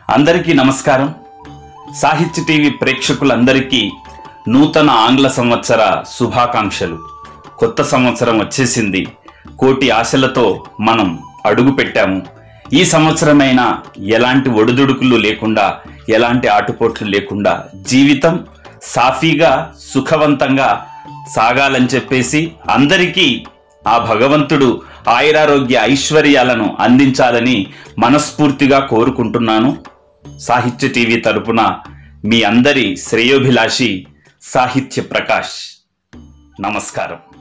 అందరికీ నమస్కారం సాహిత్య టీవీ ప్రేక్షకులందరికీ నూతన ఆంగ్ల సంవత్సర శుభాకాంక్షలు కొత్త సంవత్సరం వచ్చేసింది కోటి ఆశలతో మనం అడుగు పెట్టాము ఈ సంవత్సరమైనా ఎలాంటి ఒడిదుడుకులు లేకుండా ఎలాంటి ఆటుపోట్లు లేకుండా జీవితం సాఫీగా సుఖవంతంగా సాగాలని చెప్పేసి అందరికీ ఆ భగవంతుడు ఆయురారోగ్య ఐశ్వర్యాలను అందించాలని మనస్ఫూర్తిగా కోరుకుంటున్నాను సాహిత్య టీవీ తరపున మీ అందరి శ్రేయోభిలాషి సాహిత్య ప్రకాష్ నమస్కారం